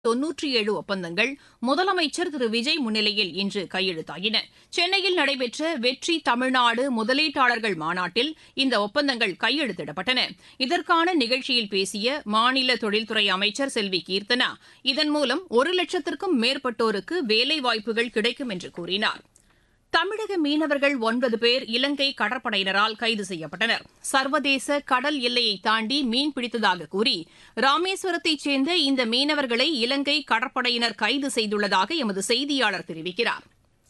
தொன்னூற்றி ஏழு ஒப்பந்தங்கள் முதலமைச்சர் திரு விஜய் முன்னிலையில் இன்று கையெழுத்தாகின சென்னையில் நடைபெற்ற வெற்றி தமிழ்நாடு முதலீட்டாளர்கள் மாநாட்டில் இந்த ஒப்பந்தங்கள் கையெழுத்திடப்பட்டன இதற்கான நிகழ்ச்சியில் பேசிய மாநில தொழில்துறை அமைச்சர் செல்வி கீர்த்தனா இதன் மூலம் ஒரு லட்சத்திற்கும் மேற்பட்டோருக்கு வேலைவாய்ப்புகள் கிடைக்கும் என்று கூறினார் தமிழக மீனவர்கள் ஒன்பது பேர் இலங்கை கடற்படையினரால் கைது செய்யப்பட்டனர் சர்வதேச கடல் எல்லையை தாண்டி மீன் பிடித்ததாக கூறி ராமேஸ்வரத்தைச் சேர்ந்த இந்த மீனவர்களை இலங்கை கடற்படையினர் கைது செய்துள்ளதாக எமது செய்தியாளர் தெரிவிக்கிறார்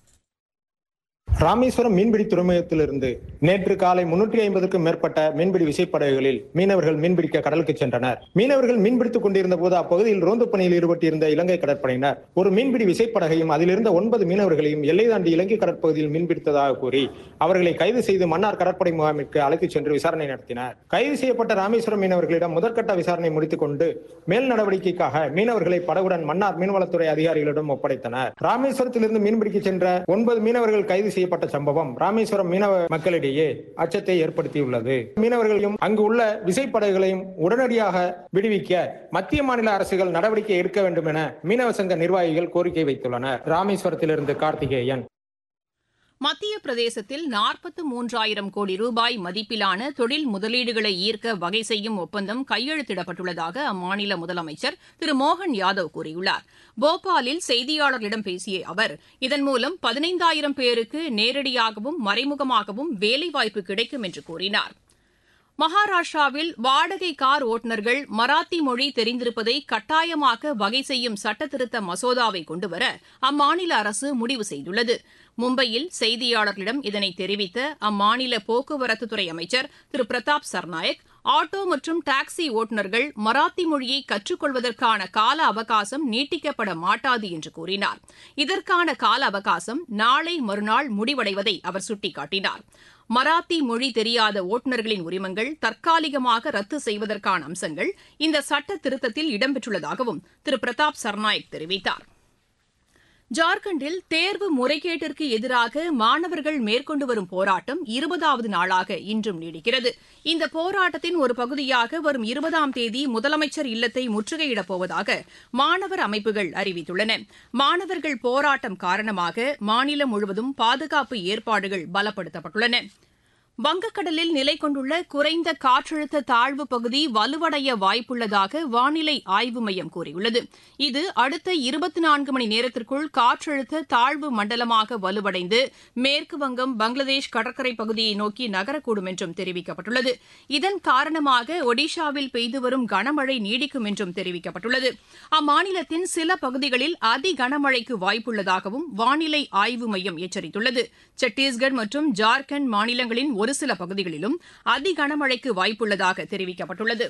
ராமேஸ்வரம் மீன்பிடி துறைமுகத்திலிருந்து நேற்று காலை முன்னூற்றி ஐம்பதுக்கும் மேற்பட்ட மீன்பிடி விசைப்படகுகளில் மீனவர்கள் மீன்பிடிக்க கடலுக்கு சென்றனர் மீனவர்கள் மீன்பிடித்துக் கொண்டிருந்த போது அப்பகுதியில் ரோந்து பணியில் ஈடுபட்டிருந்த இலங்கை கடற்படையினர் ஒரு மீன்பிடி விசைப்படகையும் அதிலிருந்த ஒன்பது மீனவர்களையும் எல்லை தாண்டி இலங்கை கடற்பகுதியில் மீன்பிடித்ததாக கூறி அவர்களை கைது செய்து மன்னார் கடற்படை முகாமிற்கு அழைத்துச் சென்று விசாரணை நடத்தினர் கைது செய்யப்பட்ட ராமேஸ்வரம் மீனவர்களிடம் முதற்கட்ட விசாரணை முடித்துக் கொண்டு மேல் நடவடிக்கைக்காக மீனவர்களை படகுடன் மன்னார் மீன்வளத்துறை அதிகாரிகளிடம் ஒப்படைத்தனர் ராமேஸ்வரத்திலிருந்து மீன்பிடிக்க சென்ற ஒன்பது மீனவர்கள் கைது செய்யப்பட்ட சம்பவம் ராமேஸ்வரம் மீனவ மக்களிடையே அச்சத்தை ஏற்படுத்தியுள்ளது மீனவர்களையும் அங்கு உள்ள விசைப்படகுகளையும் உடனடியாக விடுவிக்க மத்திய மாநில அரசுகள் நடவடிக்கை எடுக்க வேண்டும் என மீனவ சங்க நிர்வாகிகள் கோரிக்கை வைத்துள்ளனர் ராமேஸ்வரத்திலிருந்து கார்த்திகேயன் மத்திய பிரதேசத்தில் நாற்பத்து மூன்றாயிரம் கோடி ரூபாய் மதிப்பிலான தொழில் முதலீடுகளை ஈர்க்க வகை செய்யும் ஒப்பந்தம் கையெழுத்திடப்பட்டுள்ளதாக அம்மாநில முதலமைச்சர் திரு மோகன் யாதவ் கூறியுள்ளார் போபாலில் செய்தியாளர்களிடம் பேசிய அவர் இதன் மூலம் பதினைந்தாயிரம் பேருக்கு நேரடியாகவும் மறைமுகமாகவும் வேலைவாய்ப்பு கிடைக்கும் என்று கூறினார் மகாராஷ்டிராவில் வாடகை கார் ஓட்டுநர்கள் மராத்தி மொழி தெரிந்திருப்பதை கட்டாயமாக்க வகை செய்யும் சட்டத்திருத்த மசோதாவை கொண்டுவர அம்மாநில அரசு முடிவு செய்துள்ளது மும்பையில் செய்தியாளர்களிடம் இதனை தெரிவித்த அம்மாநில போக்குவரத்துத்துறை அமைச்சர் திரு பிரதாப் சர்நாயக் ஆட்டோ மற்றும் டாக்ஸி ஓட்டுநர்கள் மராத்தி மொழியை கற்றுக்கொள்வதற்கான கால அவகாசம் நீட்டிக்கப்பட மாட்டாது என்று கூறினார் இதற்கான கால அவகாசம் நாளை மறுநாள் முடிவடைவதை அவர் சுட்டிக்காட்டினார் மராத்தி மொழி தெரியாத ஓட்டுநர்களின் உரிமங்கள் தற்காலிகமாக ரத்து செய்வதற்கான அம்சங்கள் இந்த சட்ட திருத்தத்தில் இடம்பெற்றுள்ளதாகவும் திரு பிரதாப் சர்நாயக் தெரிவித்தார் ஜார்க்கண்டில் தேர்வு முறைகேட்டிற்கு எதிராக மாணவர்கள் மேற்கொண்டு வரும் போராட்டம் இருபதாவது நாளாக இன்றும் நீடிக்கிறது இந்த போராட்டத்தின் ஒரு பகுதியாக வரும் இருபதாம் தேதி முதலமைச்சர் இல்லத்தை முற்றுகையிடப் போவதாக மாணவர் அமைப்புகள் அறிவித்துள்ளன மாணவர்கள் போராட்டம் காரணமாக மாநிலம் முழுவதும் பாதுகாப்பு ஏற்பாடுகள் பலப்படுத்தப்பட்டுள்ளன வங்கக்கடலில் நிலை கொண்டுள்ள குறைந்த காற்றழுத்த தாழ்வு பகுதி வலுவடைய வாய்ப்புள்ளதாக வானிலை ஆய்வு மையம் கூறியுள்ளது இது அடுத்த இருபத்தி நான்கு மணி நேரத்திற்குள் காற்றழுத்த தாழ்வு மண்டலமாக வலுவடைந்து மேற்கு வங்கம் பங்களாதேஷ் கடற்கரை பகுதியை நோக்கி நகரக்கூடும் என்றும் தெரிவிக்கப்பட்டுள்ளது இதன் காரணமாக ஒடிஷாவில் பெய்து வரும் கனமழை நீடிக்கும் என்றும் தெரிவிக்கப்பட்டுள்ளது அம்மாநிலத்தின் சில பகுதிகளில் அதி கனமழைக்கு வாய்ப்புள்ளதாகவும் வானிலை ஆய்வு மையம் எச்சரித்துள்ளது சத்தீஸ்கர் மற்றும் ஜார்க்கண்ட் மாநிலங்களின் ஒரு சில பகுதிகளிலும் அதி கனமழைக்கு வாய்ப்புள்ளதாக தெரிவிக்கப்பட்டுள்ளது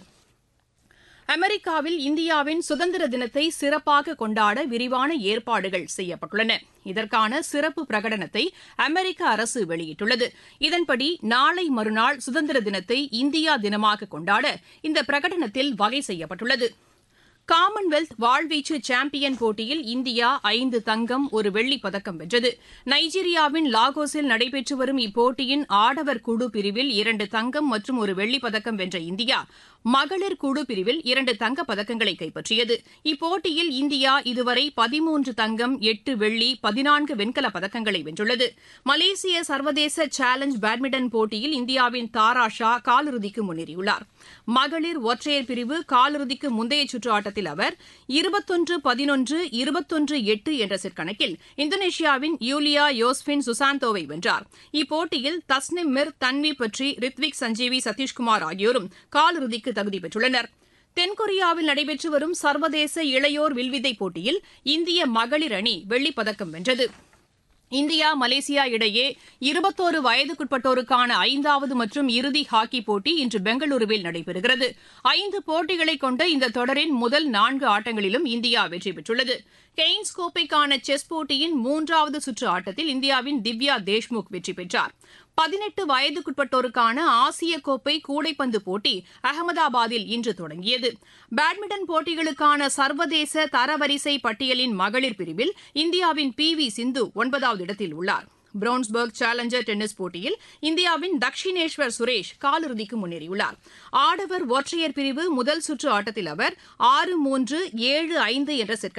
அமெரிக்காவில் இந்தியாவின் சுதந்திர தினத்தை சிறப்பாக கொண்டாட விரிவான ஏற்பாடுகள் செய்யப்பட்டுள்ளன இதற்கான சிறப்பு பிரகடனத்தை அமெரிக்க அரசு வெளியிட்டுள்ளது இதன்படி நாளை மறுநாள் சுதந்திர தினத்தை இந்தியா தினமாக கொண்டாட இந்த பிரகடனத்தில் வகை செய்யப்பட்டுள்ளது காமன்வெல்த் வாழ்வீச்சு சாம்பியன் போட்டியில் இந்தியா ஐந்து தங்கம் ஒரு வெள்ளிப் பதக்கம் வென்றது நைஜீரியாவின் லாகோஸில் நடைபெற்று வரும் இப்போட்டியின் ஆடவர் குழு பிரிவில் இரண்டு தங்கம் மற்றும் ஒரு வெள்ளிப் பதக்கம் வென்ற இந்தியா மகளிர் குழு பிரிவில் இரண்டு தங்கப் பதக்கங்களை கைப்பற்றியது இப்போட்டியில் இந்தியா இதுவரை பதிமூன்று தங்கம் எட்டு வெள்ளி பதினான்கு வெண்கலப் பதக்கங்களை வென்றுள்ளது மலேசிய சர்வதேச சேலஞ்ச் பேட்மிண்டன் போட்டியில் இந்தியாவின் தாரா ஷா காலிறுதிக்கு முன்னேறியுள்ளார் மகளிர் ஒற்றையர் பிரிவு காலிறுதிக்கு முந்தைய சுற்று ஆட்டத்தில் அவர் இருபத்தொன்று பதினொன்று இருபத்தொன்று எட்டு என்ற செட் கணக்கில் இந்தோனேஷியாவின் யூலியா யோஸ்பின் சுசாந்தோவை வென்றார் இப்போட்டியில் தஸ்னிம் மிர் தன்வி பற்றி ரித்விக் சஞ்சீவி சதீஷ்குமார் ஆகியோரும் காலிறுதிக்கு தகுதி பெற்றுள்ளனர் தென்கொரியாவில் நடைபெற்று வரும் சர்வதேச இளையோர் வில்வித்தை போட்டியில் இந்திய மகளிர் அணி வெள்ளிப் பதக்கம் வென்றது இந்தியா மலேசியா இடையே இருபத்தோரு வயதுக்குட்பட்டோருக்கான ஐந்தாவது மற்றும் இறுதி ஹாக்கி போட்டி இன்று பெங்களூருவில் நடைபெறுகிறது ஐந்து போட்டிகளை கொண்ட இந்த தொடரின் முதல் நான்கு ஆட்டங்களிலும் இந்தியா வெற்றி பெற்றுள்ளது கெய்ன்ஸ் கோப்பைக்கான செஸ் போட்டியின் மூன்றாவது சுற்று ஆட்டத்தில் இந்தியாவின் திவ்யா தேஷ்முக் வெற்றி பெற்றார் பதினெட்டு வயதுக்குட்பட்டோருக்கான ஆசிய கோப்பை கூடைப்பந்து போட்டி அகமதாபாத்தில் இன்று தொடங்கியது பேட்மிண்டன் போட்டிகளுக்கான சர்வதேச தரவரிசை பட்டியலின் மகளிர் பிரிவில் இந்தியாவின் பி வி சிந்து ஒன்பதாவது இடத்தில் உள்ளார் பிரவுன்ஸ்பர்க் சேலஞ்சர் டென்னிஸ் போட்டியில் இந்தியாவின் தக்ஷினேஸ்வர் சுரேஷ் காலிறுதிக்கு முன்னேறியுள்ளார் ஆடவர் ஒற்றையர் பிரிவு முதல் சுற்று ஆட்டத்தில் அவர் ஆறு மூன்று ஏழு ஐந்து என்ற செட்